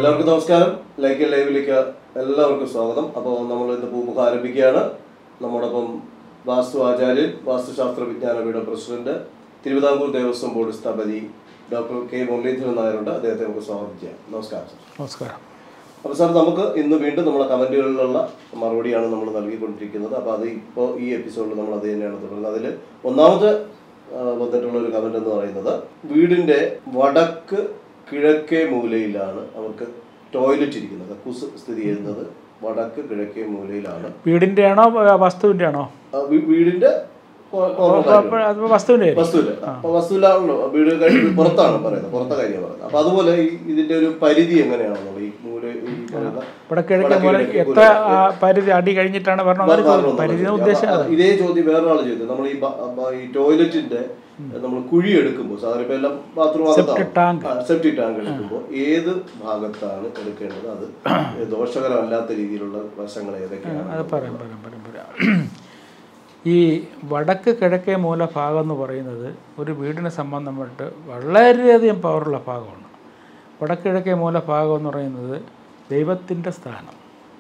എല്ലാവർക്കും നമസ്കാരം ലൈക്ക് ലൈവിലേക്ക് എല്ലാവർക്കും സ്വാഗതം അപ്പോൾ നമ്മൾ ഇന്ന് പൂമുഖ ആരംഭിക്കുകയാണ് നമ്മോടൊപ്പം വാസ്തു ആചാര്യൻ വാസ്തുശാസ്ത്ര വിജ്ഞാനപീഠ പ്രസിഡന്റ് തിരുവിതാംകൂർ ദേവസ്വം ബോർഡ് സ്ഥപതി ഡോക്ടർ കെ മുരളീധരൻ നായരുണ്ട് അദ്ദേഹത്തെ നമുക്ക് സ്വാഗതം ചെയ്യാം നമസ്കാരം സർ നമസ്കാരം അപ്പോൾ സാർ നമുക്ക് ഇന്ന് വീണ്ടും നമ്മളെ കമൻറ്റുകളിലുള്ള മറുപടിയാണ് നമ്മൾ നൽകിക്കൊണ്ടിരിക്കുന്നത് അപ്പോൾ അത് ഇപ്പോൾ ഈ എപ്പിസോഡിൽ നമ്മൾ അത് തന്നെയാണ് തുടരുന്നത് അതിൽ ഒന്നാമത് ആ, വന്നിട്ടുള്ള ഒരു കമന്റ് എന്ന് പറയുന്നത് വീടിന്റെ വടക്ക് കിഴക്കേ മൂലയിലാണ് അവർക്ക് ടോയ്ലറ്റ് ഇരിക്കുന്നത് കക്കുസ് സ്ഥിതി ചെയ്യുന്നത് വടക്ക് കിഴക്കേ മൂലയിലാണ് വീടിന്റെ ആണോ വസ്തുവിന്റെ ആണോ ആ, വീ- വീടിന്റെ കോ- corner ആയിട്ട്. അത് വസ്തുവിന്റെ ആയിരിക്കും. വസ്തുവില്ല അപ്പൊ വസ്തുവിലാണല്ലോ വീട് കഴിഞ്ഞ് പുറത്താണ് പറയുന്നത് പുറത്തെ കാര്യമാണ് പറയുന്നത് അപ്പൊ അതുപോലെ ഈ ഇതിന്റെ ഒരു പരിധി എങ്ങനെയാണെന്നുള്ളത് ഈ മൂല ഈ പറയുന്ന ഇവിടെ കിഴക്കേ വടക്ക് മൂല കിഴക്കേ എത്ര ആ, പരിധി അടി കഴിഞ്ഞിട്ടാണ് പറഞ്ഞത് പറഞ്ഞു ചോദിച്ചു പരിധി തന്നു. ഉദ്ദേശം അപ്പൊ ഇതേ ചോദ്യം വേറൊരാൾ ചെയ്തു നമ്മൾ ഈ ബ- ബ- ഈ ടോയ്ലറ്റിന്റെ നമ്മൾ കുഴി എടുക്കുമ്പോൾ സാധാരണ ഇപ്പൊ എല്ലാം ബാത്റൂം ടാങ്ക്. സെപ്റ്റിക് ടാങ്ക് എടുക്കുമ്പോൾ ഏത് ഭാഗത്താണ് എടുക്കേണ്ടത് അത് ദോഷകരമല്ലാത്ത രീതിയിലുള്ള വശങ്ങൾ ഏതൊക്കെയാണ് അത് പറയാം പറയാം പറയാം പറയാം ഈ വടക്ക് കിഴക്കേ മൂല ഭാഗം എന്ന് പറയുന്നത് ഒരു വീടിനെ സംബന്ധമായിട്ട് വളരെയധികം പവറുള്ള ഭാഗമാണ് വടക്ക് കിഴക്കേ മൂല ഭാഗം എന്ന് പറയുന്നത് ദൈവത്തിൻ്റെ സ്ഥാനം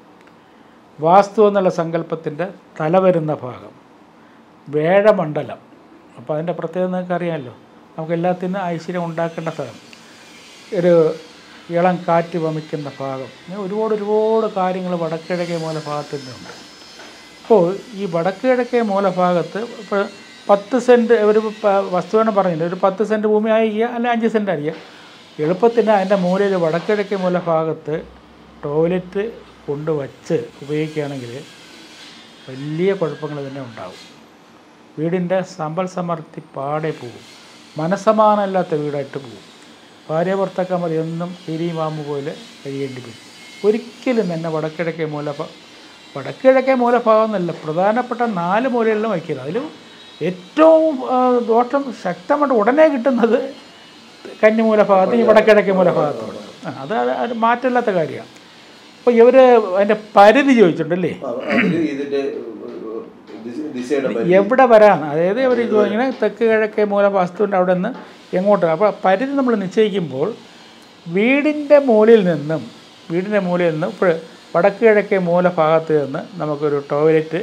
വാസ്തു എന്നുള്ള സങ്കല്പത്തിൻ്റെ തല വരുന്ന ഭാഗം വേഴമണ്ഡലം അപ്പോൾ അതിൻ്റെ പ്രത്യേകത നിങ്ങൾക്ക് അറിയാമല്ലോ നമുക്ക് എല്ലാത്തിനും ഐശ്വര്യം ഉണ്ടാക്കേണ്ട സ്ഥലം ഒരു ഇളം കാറ്റ് വമിക്കുന്ന ഭാഗം ഇങ്ങനെ ഒരുപാട് ഒരുപാട് കാര്യങ്ങൾ വടക്കിഴക്കേ മൂല ഭാഗത്തിൻ്റെ ഉണ്ട് അപ്പോൾ ഈ വടക്കിഴക്കേ മൂലഭാഗത്ത് ഇപ്പോൾ പത്ത് സെൻറ്റ് ഒരു പ- വസ്തുവിനെ പറഞ്ഞില്ല ഒരു പത്ത് സെൻറ്റ് ഭൂമി ആയിരിക്കുക അല്ലെങ്കിൽ അഞ്ച് സെൻറ്റ് ആയിരിക്കുക എളുപ്പത്തിന് അതിൻ്റെ മൂലയിൽ വടക്കിഴക്കേ മൂലഭാഗത്ത് ടോയ്ലറ്റ് കൊണ്ടുവച്ച് ഉപയോഗിക്കുകയാണെങ്കിൽ വലിയ കുഴപ്പങ്ങൾ തന്നെ ഉണ്ടാവും വീടിൻ്റെ സമ്പൽ സമൃദ്ധി പാടെ പോകും മനസ്സമാനമില്ലാത്ത വീടായിട്ട് പോകും ഭാര്യ ഭർത്താക്കന്മാർ എന്നും തിരിമാമ്പ് പോലെ കഴിയേണ്ടി വരും ഒരിക്കലും തന്നെ വടക്കിഴക്കേ മൂല വടക്കിഴക്കേ മൂലഭാഗം എന്നല്ല പ്രധാനപ്പെട്ട നാല് മൂലകളിലും വയ്ക്കുന്നത് അതിലും ഏറ്റവും ആ, ദോഷം ശക്തമായിട്ട് ഉടനെ കിട്ടുന്നത് കന്നിമൂല ഭാഗത്ത് ഈ വടക്കിഴക്കേ മൂല ഭാഗത്തോട് ആ, അത് അത് മാറ്റമില്ലാത്ത കാര്യമാണ് അപ്പോൾ ഇവർ അതിൻ്റെ പരിധി ചോദിച്ചിട്ടുണ്ടല്ലേ ആ, അതില് ഇതിന്റെ ഏഹ്, ദിശ- ദിശയുടെ പരിധി. എവിടെ വരാണ് അതായത് ഇവർ ഇങ്ങനെ തെക്ക് കിഴക്കേ മൂല വസ്തുവിൻ്റെ അവിടെ നിന്ന് എങ്ങോട്ട് അപ്പോൾ പരിധി നമ്മൾ നിശ്ചയിക്കുമ്പോൾ വീടിൻ്റെ മൂലയിൽ നിന്നും വീടിൻ്റെ മൂലയിൽ നിന്ന് ഇപ്പോൾ വടക്ക് കിഴക്കേ മൂല ഭാഗത്ത് നിന്ന് നമുക്കൊരു ടോയ്ലറ്റ്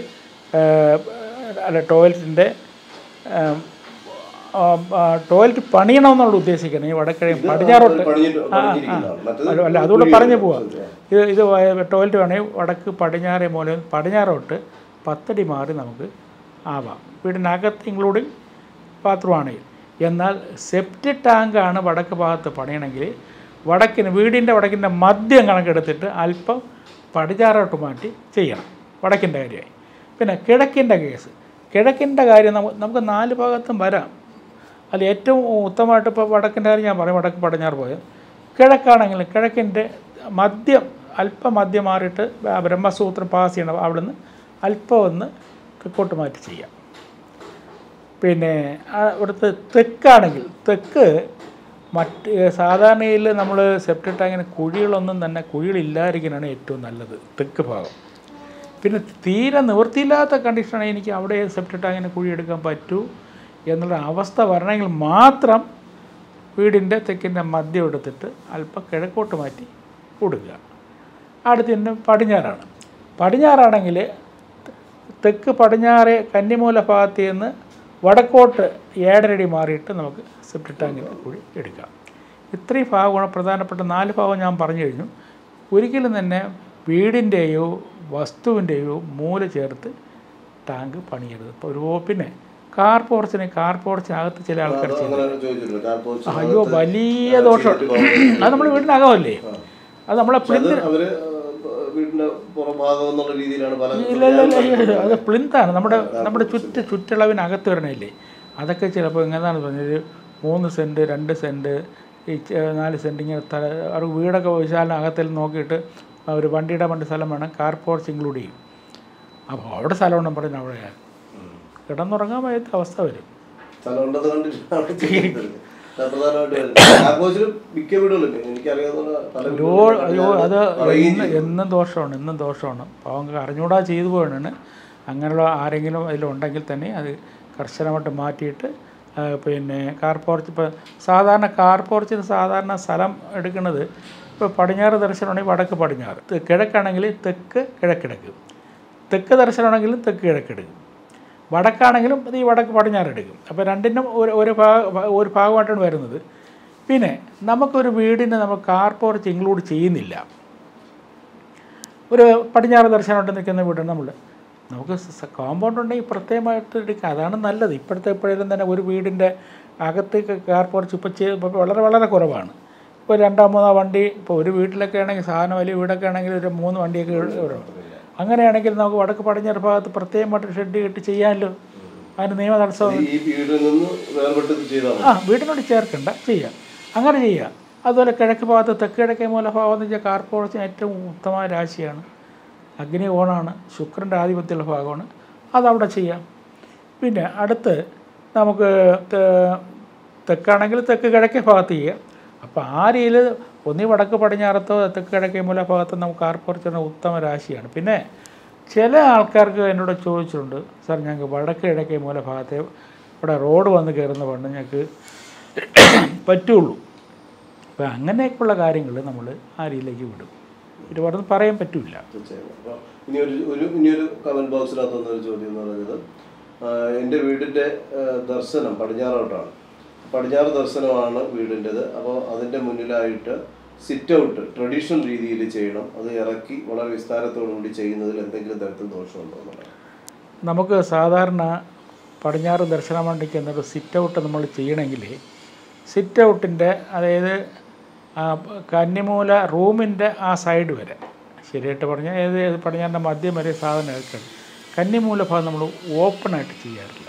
അല്ല ടോയ്ലറ്റിൻ്റെ ടോയ്ലറ്റ് പണിയണമെന്നുള്ള ഉദ്ദേശിക്കുന്നത് ഈ വടക്കിഴ പടിഞ്ഞാറോട്ട് പണിഞ്ഞിട്ട് പണിഞ്ഞിരിക്കുന്നതാണ്. മറ്റേത് അല്ല അല്ല അതുകൂടെ കുഴി പറഞ്ഞു എടുക്കും. പോവാം ഇത് ഇത് വയ- ടോയ്ലറ്റ് വേണമെങ്കിൽ വടക്ക് പടിഞ്ഞാറേ മൂലം പടിഞ്ഞാറോട്ട് പത്തടി മാറി നമുക്ക് ആവാം വീടിനകത്ത് ഇൻക്ലൂഡിങ് ബാത്റൂം ആണെങ്കിൽ എന്നാൽ സെപ്റ്റി ടാങ്കാണ് വടക്ക് ഭാഗത്ത് പണിയണമെങ്കിൽ വടക്കിന് വീടിൻ്റെ വടക്കിൻ്റെ മദ്യം കണക്കെടുത്തിട്ട് അല്പം പടിഞ്ഞാറോട്ട് മാറ്റി ചെയ്യണം വടക്കിൻ്റെ കാര്യമായി പിന്നെ കിഴക്കിൻ്റെ കേസ് കിഴക്കിൻ്റെ കാര്യം നമുക്ക് നമുക്ക് നാല് ഭാഗത്തും വരാം അതിൽ ഏറ്റവും ഉത്തമമായിട്ട് ഇപ്പോൾ വടക്കിൻ്റെ കാര്യം ഞാൻ പറയും വടക്ക് പടിഞ്ഞാറ് പോയത് കിഴക്കാണെങ്കിൽ കിഴക്കിൻ്റെ മദ്യം അല്പം മദ്യം മാറിയിട്ട് ആ ബ്രഹ്മസൂത്രം പാസ് ചെയ്യണം അവിടുന്ന് അല്പം ഒന്ന് തെക്കോട്ട് മാറ്റി ചെയ്യാം പിന്നെ ആ ഇവിടുത്തെ തെക്കാണെങ്കിൽ തെക്ക് മറ്റ് സാധാരണയിൽ നമ്മൾ സെപ്റ്റി ടാങ്കിന് കുഴികളൊന്നും തന്നെ കുഴികളില്ലാതിരിക്കാനാണ് ഏറ്റവും നല്ലത് തെക്ക് ഭാഗം പിന്നെ തീരെ നിവൃത്തിയില്ലാത്ത കണ്ടീഷനാണ് എനിക്ക് അവിടെ സെപ്റ്റി ടാങ്കിന് കുഴി എടുക്കാൻ പറ്റൂ എന്നുള്ള അവസ്ഥ വരണമെങ്കിൽ മാത്രം വീടിൻ്റെ തെക്കിൻ്റെ മദ്യം എടുത്തിട്ട് അല്പം കിഴക്കോട്ട് മാറ്റി കൊടുക്കുക അടുത്ത് പിന്നെ പടിഞ്ഞാറാണ് പടിഞ്ഞാറാണെങ്കിൽ തെക്ക് പടിഞ്ഞാറ് കന്നിമൂല ഭാഗത്ത് നിന്ന് വടക്കോട്ട് ഏഴരടി മാറിയിട്ട് നമുക്ക് സെപ്റ്റി ടാങ്കിൻ്റെ കുഴി എടുക്കാം ഇത്രയും ഭാഗമാണ് പ്രധാനപ്പെട്ട നാല് ഭാഗം ഞാൻ പറഞ്ഞു കഴിഞ്ഞു ഒരിക്കലും തന്നെ വീടിൻ്റെയോ വസ്തുവിൻ്റെയോ മൂല ചേർത്ത് ടാങ്ക് പണിയരുത് ഇപ്പോൾ ഒരു പിന്നെ കാർ പോർച്ചിന് കാർ പോർച്ചിനകത്ത് ചില ആൾക്കാർ അത് അങ്ങനെ ചോദിച്ചിട്ടുണ്ട്. കാർ പോസ്റ്റ് അയ്യോ വലിയ ആ, ദോഷം ചെയ്തിട്ട് പോകുന്നത്. അത് നമ്മുടെ വീടിനകമല്ലേ അത് നമ്മളെ പക്ഷെ അത് അവര് ഏഹ്, വീടിന്റെ പുറഭാഗം എന്നുള്ള രീതിയിലാണ് പല ഇല്ല ഇല്ല ഇല്ല ഇല്ല. അത് പ്ലിന്താണ് നമ്മുടെ നമ്മുടെ ചുറ്റ് ചുറ്റളവിനകത്ത് വരണല്ലേ അതൊക്കെ ചിലപ്പോൾ എങ്ങനെയാണ് പറഞ്ഞത് ഒരു മൂന്ന് സെൻറ്റ് രണ്ട് സെൻറ്റ് ഈ ചെ- നാല് സെൻറ്റ് ഇങ്ങനെ തല അവർ വീടൊക്കെ വിശാലിനകത്തിൽ നോക്കിയിട്ട് ഒരു വണ്ടിയുടെ വണ്ടി സ്ഥലം വേണം കാർ പോർച്ച് ഇൻക്ലൂഡ് ചെയ്യും അപ്പോൾ അവിടെ സ്ഥലമുണ്ടെന്ന് പറഞ്ഞ് അവിടെ കിടന്നുറങ്ങാൻ വയ്യാത്ത അവസ്ഥ വരും സ്ഥലം ഉണ്ടെന്ന് കണ്ടിട്ടാണ് ചെയ്യുന്നത്. അത് പ്രധാനമായിട്ട് വരുന്നത്. കാർ പോസ്റ്റില് മിക്ക വീടുകളിലും എനിക്കറിയാവുന്ന പല അയ്യോ വീടുകളിലും അയ്യോ അത് പറയുകയും എന്നും ചെയ്യും. എന്നും ദോഷമാണ് എന്നും ദോഷമാണ് പാവങ്ങൾക്ക് അറിഞ്ഞൂടാ ചെയ്തു പോയാണ് അങ്ങനെയുള്ള ആരെങ്കിലും അതിലുണ്ടെങ്കിൽ തന്നെ അത് കർശനമായിട്ട് മാറ്റിയിട്ട് ആ, പിന്നെ കാർ പോർച്ച് ഇപ്പോൾ സാധാരണ കാർ പോർച്ചിന് സാധാരണ സ്ഥലം എടുക്കുന്നത് ഇപ്പോൾ പടിഞ്ഞാറ് ദർശനമാണെങ്കിൽ വടക്ക് പടിഞ്ഞാറ് തെ- കിഴക്കാണെങ്കിൽ തെക്ക് കിഴക്കിടക്ക് തെക്ക് ദർശനമാണെങ്കിലും തെക്ക് കിഴക്കെടുക്കും വടക്കാണെങ്കിലും ഇത് ഈ വടക്ക് പടിഞ്ഞാറ് എടുക്കും അപ്പോൾ രണ്ടിനും ഒരു ഒരു ഭാഗ ഒരു ഭാഗമായിട്ടാണ് വരുന്നത് പിന്നെ നമുക്കൊരു വീടിന് നമ്മൾ കാർ പോർച്ച് ഇൻക്ലൂഡ് ചെയ്യുന്നില്ല ഒരു പടിഞ്ഞാറ് ദർശനമായിട്ട് നിൽക്കുന്ന വീടാണ് നമ്മൾ നമുക്ക് കോമ്പൗണ്ട് ഉണ്ടെങ്കിൽ പ്രത്യേകമായിട്ട് എടുക്കാം അതാണ് നല്ലത് ഇപ്പോഴത്തെ എപ്പോഴും തന്നെ ഒരു വീടിൻ്റെ അകത്തേക്ക് കാർ പോർച്ച് ഇപ്പോൾ ചെയ്ത് ഇപ്പോൾ വളരെ വളരെ കുറവാണ് ഇപ്പോൾ രണ്ടോ മൂന്നോ വണ്ടി ഇപ്പോൾ ഒരു വീട്ടിലൊക്കെ ആണെങ്കിൽ സാധനം വലിയ വീടൊക്കെ ആണെങ്കിൽ ഒരു മൂന്ന് വണ്ടിയൊക്കെ വരും അങ്ങനെയാണെങ്കിൽ നമുക്ക് വടക്ക് പടിഞ്ഞാറ് ഭാഗത്ത് പ്രത്യേകമായിട്ട് ഷെഡ് കെട്ടി ചെയ്യാമല്ലോ അതിന് നിയമ തടസ്സം ഈ വീടിൽ നിന്ന് വേർപെട്ട് ചെയ്താൽ മതി ആ വീടിനോട് ചേർക്കണ്ട ചെയ്യാം അങ്ങനെ ചെയ്യാം അതുപോലെ കിഴക്ക് ഭാഗത്ത് തെക്ക് കിഴക്കേ മൂല ഭാഗം എന്ന് വെച്ചാൽ കാർപ്പോറേഷൻ ഏറ്റവും ഉത്തമമായ രാശിയാണ് അഗ്നി ഓണാണ് ശുക്രൻ്റെ ആധിപത്യമുള്ള ഭാഗമാണ് അതവിടെ ചെയ്യാം പിന്നെ അടുത്ത് നമുക്ക് തെ- തെക്കാണെങ്കിൽ തെക്ക് കിഴക്കേ ഭാഗത്ത് ചെയ്യാം അപ്പോൾ ആ രീതിയിൽ ഒന്നി വടക്ക് പടിഞ്ഞാറത്തോ തെക്ക് കിഴക്കേ മൂല ഭാഗത്തോ നമുക്ക് കാർപ്പോറേഷൻ്റെ ഉത്തമ രാശിയാണ് പിന്നെ ചില ആൾക്കാർക്ക് എന്നോട് ചോദിച്ചിട്ടുണ്ട് സാർ ഞങ്ങൾക്ക് വടക്ക് കിഴക്കേ മൂല ഭാഗത്തെ ഇവിടെ റോഡ് വന്ന് കയറുന്ന പണ്ട് ഞങ്ങൾക്ക് പറ്റുള്ളൂ അപ്പോൾ അങ്ങനെയൊക്കെയുള്ള കാര്യങ്ങൾ നമ്മൾ ആ രീതിയിലേക്ക് വിടും ഇത് പറഞ്ഞ് പറയാൻ പറ്റില്ല തീർച്ചയായും അപ്പോൾ ഇനി ഒരു ഒരു ഇനിയൊരു കമന്റ് ബോക്സിനകത്ത് വന്നൊരു ചോദ്യം എന്ന് പറയുന്നത് ആഹ് എൻ്റെ വീടിൻ്റെ ആഹ് ദർശനം പടിഞ്ഞാറോട്ടാണ് പടിഞ്ഞാറ് ദർശനമാണ് വീടിൻ്റെത് അപ്പോൾ അതിൻ്റെ മുന്നിലായിട്ട് സിറ്റ് ഔട്ട് ട്രഡീഷണൽ രീതിയിൽ ചെയ്യണം അത് ഇറക്കി വളരെ വിസ്താരത്തോടു കൂടി ചെയ്യുന്നതിൽ എന്തെങ്കിലും തരത്തിൽ ദോഷമുണ്ടോ എന്നുള്ളത് നമുക്ക് സാധാരണ പടിഞ്ഞാറ് ദർശനമണ്ഡിക്ക് എന്നൊരു സിറ്റ് ഔട്ട് നമ്മൾ ചെയ്യണമെങ്കിൽ സിറ്റ് ഔട്ടിൻ്റെ അതായത് ആ കന്നിമൂല റൂമിൻ്റെ ആ സൈഡ് വരെ ശരിയായിട്ട് പറഞ്ഞാൽ ഏത് ഏത് പടിഞ്ഞാറിൻ്റെ മദ്യം വരെ സാധനം എടുക്കണം കന്നിമൂല ഭാഗം നമ്മൾ ഓപ്പണായിട്ട് ചെയ്യാറില്ല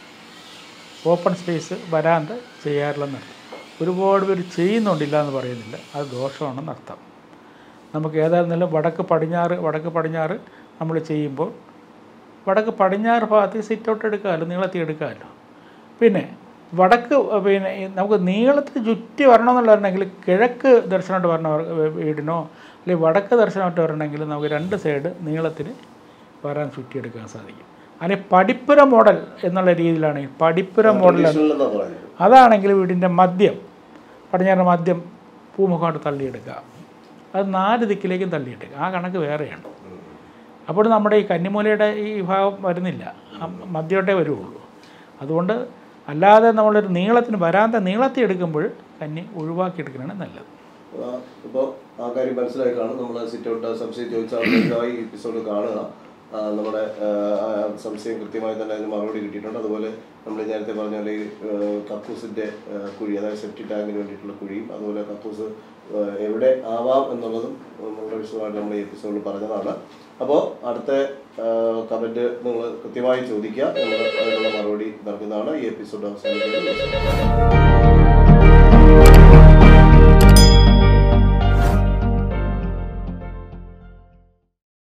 ഓപ്പൺ സ്പേസ് വരാണ്ട് ചെയ്യാറില്ലെന്നർത്ഥം ഒരുപാട് പേര് ചെയ്യുന്നുണ്ടില്ല എന്ന് പറയുന്നില്ല അത് ദോഷമാണെന്ന് അർത്ഥം നമുക്ക് ഏതായിരുന്നാലും വടക്ക് പടിഞ്ഞാറ് വടക്ക് പടിഞ്ഞാറ് നമ്മൾ ചെയ്യുമ്പോൾ വടക്ക് പടിഞ്ഞാറ് ഭാഗത്ത് സിറ്റ് ഔട്ട് എടുക്കാമല്ലോ നീളത്തിൽ എടുക്കാമല്ലോ പിന്നെ വടക്ക് പിന്നെ ഈ നമുക്ക് നീളത്തിൽ ചുറ്റി വരണമെന്നുള്ളവരുണ്ടെങ്കിൽ കിഴക്ക് ദർശനമായിട്ട് വരണ വീടിനോ അല്ലെങ്കിൽ വടക്ക് ദർശനമായിട്ട് വരണമെങ്കിൽ നമുക്ക് രണ്ട് സൈഡ് നീളത്തിന് വരാൻ ചുറ്റിയെടുക്കാൻ സാധിക്കും അല്ലെങ്കിൽ പടിപ്പുര മോഡൽ എന്നുള്ള രീതിയിലാണെങ്കിൽ പടിപ്പുര മോഡൽ ട്രഡീഷണൽ എന്നാണ് പറയുന്നത് അതാണെങ്കിൽ വീടിൻ്റെ മദ്യം പടിഞ്ഞാറ് മദ്യം പൂമുഖമായിട്ട് തള്ളിയെടുക്കുക അത് നാല് ദിക്കിലേക്കും തള്ളിയെടുക്കുക ആ കണക്ക് വേറെയാണ് അപ്പോൾ നമ്മുടെ ഈ കന്നിമൂലയുടെ ഈ ഭാഗം വരുന്നില്ല ആ മദ്യമോട്ടേ വരുള്ളൂ അതുകൊണ്ട് അല്ലാതെ നമ്മളൊരു നീളത്തിന് വരാത്ത നീളത്തിൽ എടുക്കുമ്പോൾ കന്നി ഒഴിവാക്കി എടുക്കുന്നതാണ് നല്ലത് ഇപ്പോൾ ആ കാര്യം മനസ്സിലായി കാണും നമ്മൾ സിറ്റ് ഔട്ട് സംശയം ചോദിച്ചാൽ ഈ എപ്പിസോഡ് കാണുക ആ, നമ്മുടെ ആ, ആ സംശയം കൃത്യമായി തന്നെ അതിന് മറുപടി കിട്ടിയിട്ടുണ്ട് അതുപോലെ നമ്മൾ നേരത്തെ പറഞ്ഞ പോലെ ഈ ആ, കക്കൂസിൻ്റെ ആ, കുഴി അതായത് സെപ്റ്റി ടാങ്കിന് വേണ്ടിയിട്ടുള്ള കുഴിയും അതുപോലെ കക്കൂസ് ആ, എവിടെ ആവാം എന്നുള്ളതും വളരെ വിശദമായിട്ട് നമ്മൾ ഈ എപ്പിസോഡിൽ പറഞ്ഞതാണ് അപ്പോൾ അടുത്ത കമൻറ്റ് നിങ്ങൾ കൃത്യമായി ചോദിക്കുക നമ്മൾ അതിനുള്ള മറുപടി നൽകുന്നതാണ് ഈ എപ്പിസോഡ് അവസാനിക്കുന്നത്